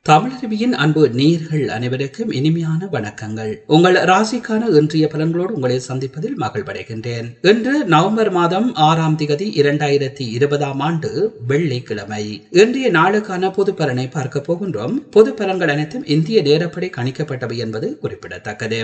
தமிழருவியின் அன்பு நேர்கள் அனைவருக்கும் இனிமையான வணக்கங்கள் உங்கள் ராசிக்கான இன்றைய பலன்களோடு உங்களை சந்திப்பதில் மகிழ்வடைகின்றேன் இன்று நவம்பர் மாதம் ஆறாம் திகதி இரண்டாயிரத்தி இருபதாம் ஆண்டு வெள்ளிக்கிழமை இன்றைய நாளுக்கான பொது பலனை பார்க்க போகின்றோம் பொது பலன்கள் அனைத்தும் இந்திய நேரப்படி கணிக்கப்பட்டவை என்பது குறிப்பிடத்தக்கது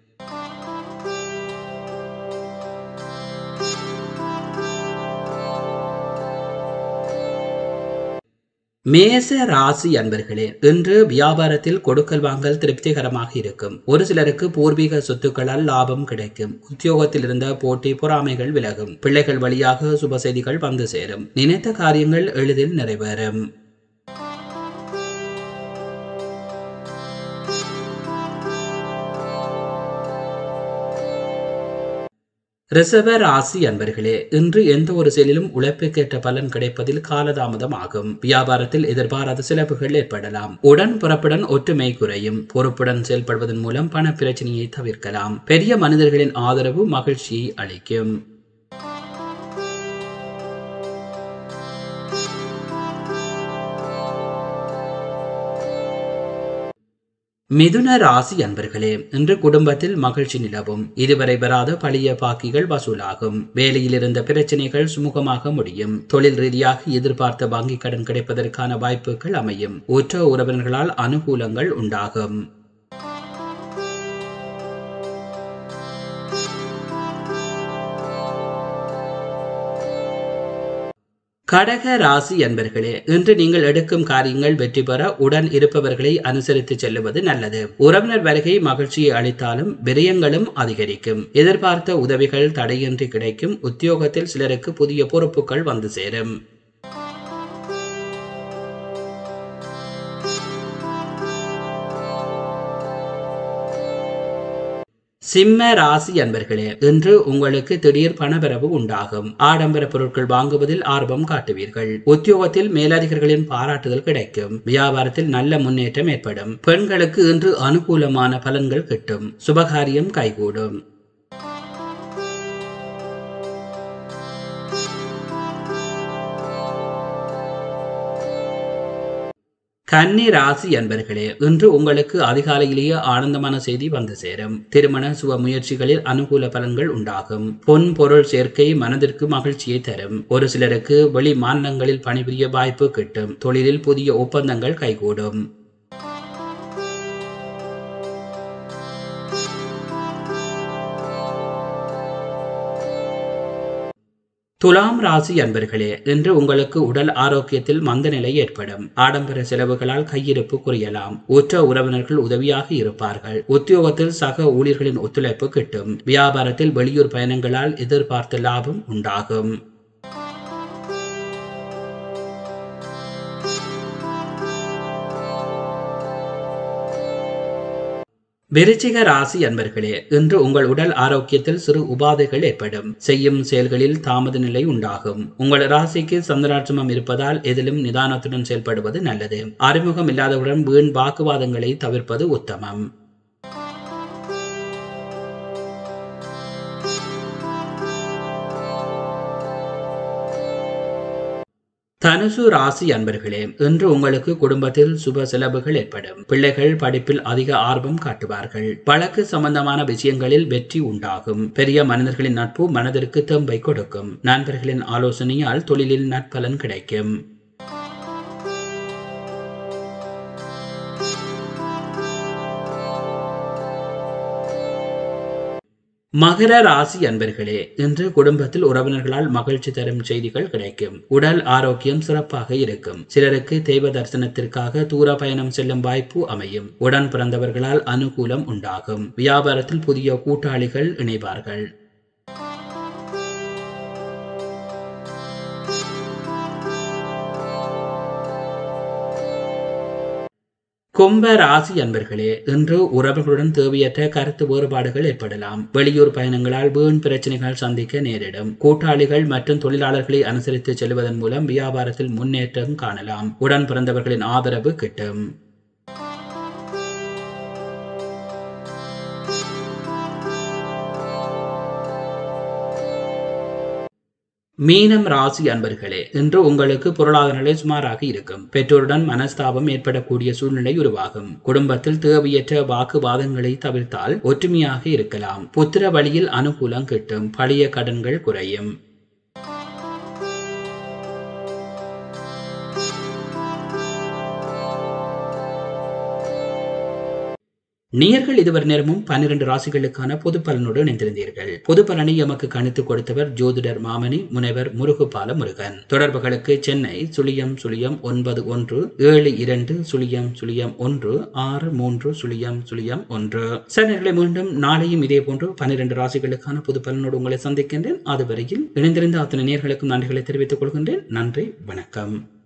மேச ராசி அன்பர்களே இன்று வியாபாரத்தில் கொடுக்கல் வாங்கல் திருப்திகரமாக இருக்கும் ஒரு சிலருக்கு பூர்வீக சொத்துக்களால் லாபம் கிடைக்கும் உத்தியோகத்தில் இருந்த போட்டி பொறாமைகள் விலகும் பிள்ளைகள் வழியாக சுப செய்திகள் வந்து சேரும் நினைத்த காரியங்கள் எளிதில் நிறைவேறும் ரிசர்வ ராசி அன்பர்களே இன்று எந்த ஒரு செயலிலும் உழைப்புக்கேற்ற பலன் கிடைப்பதில் காலதாமதம் ஆகும் வியாபாரத்தில் எதிர்பாராத செலவுகள் ஏற்படலாம் உடன் புறப்புடன் ஒற்றுமை குறையும் பொறுப்புடன் செயல்படுவதன் மூலம் பண பிரச்சனையை தவிர்க்கலாம் பெரிய மனிதர்களின் ஆதரவு மகிழ்ச்சியை அளிக்கும் மிதுன ராசி அன்பர்களே இன்று குடும்பத்தில் மகிழ்ச்சி நிலவும் இதுவரை வராத பழைய பாக்கிகள் வசூலாகும் வேலையில் இருந்த பிரச்சனைகள் சுமூகமாக முடியும் தொழில் ரீதியாக எதிர்பார்த்த வங்கிக் கடன் கிடைப்பதற்கான வாய்ப்புகள் அமையும் உற்ற உறவினர்களால் அனுகூலங்கள் உண்டாகும் கடக ராசி அன்பர்களே இன்று நீங்கள் எடுக்கும் காரியங்கள் வெற்றி பெற உடன் இருப்பவர்களை அனுசரித்து செல்லுவது நல்லது உறவினர் வருகை மகிழ்ச்சியை அளித்தாலும் விரயங்களும் அதிகரிக்கும் எதிர்பார்த்த உதவிகள் தடையின்றி கிடைக்கும் உத்தியோகத்தில் சிலருக்கு புதிய பொறுப்புகள் வந்து சேரும் சிம்ம ராசி அன்பர்களே இன்று உங்களுக்கு திடீர் பணவரவு உண்டாகும் ஆடம்பர பொருட்கள் வாங்குவதில் ஆர்வம் காட்டுவீர்கள் உத்தியோகத்தில் மேலதிகாரிகளின் பாராட்டுதல் கிடைக்கும் வியாபாரத்தில் நல்ல முன்னேற்றம் ஏற்படும் பெண்களுக்கு இன்று அனுகூலமான பலன்கள் கிட்டும் சுபகாரியம் கைகூடும் கன்னி ராசி அன்பர்களே இன்று உங்களுக்கு அதிகாலையிலேயே ஆனந்தமான செய்தி வந்து சேரும் திருமண சுப முயற்சிகளில் அனுகூல பலன்கள் உண்டாகும் பொன் பொருள் சேர்க்கை மனதிற்கு மகிழ்ச்சியை தரும் ஒரு சிலருக்கு வெளி மாநிலங்களில் பணிபுரிய வாய்ப்பு கிட்டும் தொழிலில் புதிய ஒப்பந்தங்கள் கைகூடும் துலாம் ராசி அன்பர்களே இன்று உங்களுக்கு உடல் ஆரோக்கியத்தில் மந்த நிலை ஏற்படும் ஆடம்பர செலவுகளால் கையிருப்பு குறையலாம் உற்ற உறவினர்கள் உதவியாக இருப்பார்கள் உத்தியோகத்தில் சக ஊழியர்களின் ஒத்துழைப்பு கிட்டும் வியாபாரத்தில் வெளியூர் பயணங்களால் எதிர்பார்த்த லாபம் உண்டாகும் விருச்சிக ராசி அன்பர்களே இன்று உங்கள் உடல் ஆரோக்கியத்தில் சிறு உபாதைகள் ஏற்படும் செய்யும் செயல்களில் தாமத நிலை உண்டாகும் உங்கள் ராசிக்கு சந்திராட்சமம் இருப்பதால் எதிலும் நிதானத்துடன் செயல்படுவது நல்லது அறிமுகம் இல்லாதவுடன் வீண் வாக்குவாதங்களை தவிர்ப்பது உத்தமம் தனுசு ராசி அன்பர்களே இன்று உங்களுக்கு குடும்பத்தில் சுப செலவுகள் ஏற்படும் பிள்ளைகள் படிப்பில் அதிக ஆர்வம் காட்டுவார்கள் வழக்கு சம்பந்தமான விஷயங்களில் வெற்றி உண்டாகும் பெரிய மனிதர்களின் நட்பு மனதிற்கு தெம்பை கொடுக்கும் நண்பர்களின் ஆலோசனையால் தொழிலில் நற்பலன் கிடைக்கும் மகர ராசி அன்பர்களே இன்று குடும்பத்தில் உறவினர்களால் மகிழ்ச்சி தரும் செய்திகள் கிடைக்கும் உடல் ஆரோக்கியம் சிறப்பாக இருக்கும் சிலருக்கு தெய்வ தரிசனத்திற்காக தூர பயணம் செல்லும் வாய்ப்பு அமையும் உடன் பிறந்தவர்களால் அனுகூலம் உண்டாகும் வியாபாரத்தில் புதிய கூட்டாளிகள் இணைவார்கள் கும்ப ராசி அன்பர்களே இன்று உறவுகளுடன் தேவையற்ற கருத்து வேறுபாடுகள் ஏற்படலாம் வெளியூர் பயணங்களால் வீண் பிரச்சனைகள் சந்திக்க நேரிடும் கூட்டாளிகள் மற்றும் தொழிலாளர்களை அனுசரித்து செல்வதன் மூலம் வியாபாரத்தில் முன்னேற்றம் காணலாம் உடன் பிறந்தவர்களின் ஆதரவு கிட்டும் மீனம் ராசி அன்பர்களே இன்று உங்களுக்கு பொருளாதார நிலை சுமாராக இருக்கும் பெற்றோருடன் மனஸ்தாபம் ஏற்படக்கூடிய சூழ்நிலை உருவாகும் குடும்பத்தில் தேவையற்ற வாக்குவாதங்களை தவிர்த்தால் ஒற்றுமையாக இருக்கலாம் புத்திர வழியில் அனுகூலம் கிட்டும் பழைய கடன்கள் குறையும் நேர்கள் இதுவரை நேரமும் பன்னிரண்டு ராசிகளுக்கான பொது பலனோடு இணைந்திருந்தீர்கள் பொது பலனை எமக்கு கணித்து கொடுத்தவர் ஜோதிடர் மாமணி முனைவர் முருகுபால முருகன் தொடர்புகளுக்கு சென்னை சுழியம் சுழியம் ஒன்பது ஒன்று ஏழு இரண்டு சுழியம் சுழியம் ஒன்று ஆறு மூன்று சுழியம் சுழியம் ஒன்று சனிகளை மீண்டும் நாளையும் இதே போன்று பன்னிரண்டு ராசிகளுக்கான பொது பலனோடு உங்களை சந்திக்கின்றேன் அதுவரையில் இணைந்திருந்த அத்தனை நேர்களுக்கும் நன்றிகளை தெரிவித்துக் கொள்கின்றேன் நன்றி வணக்கம்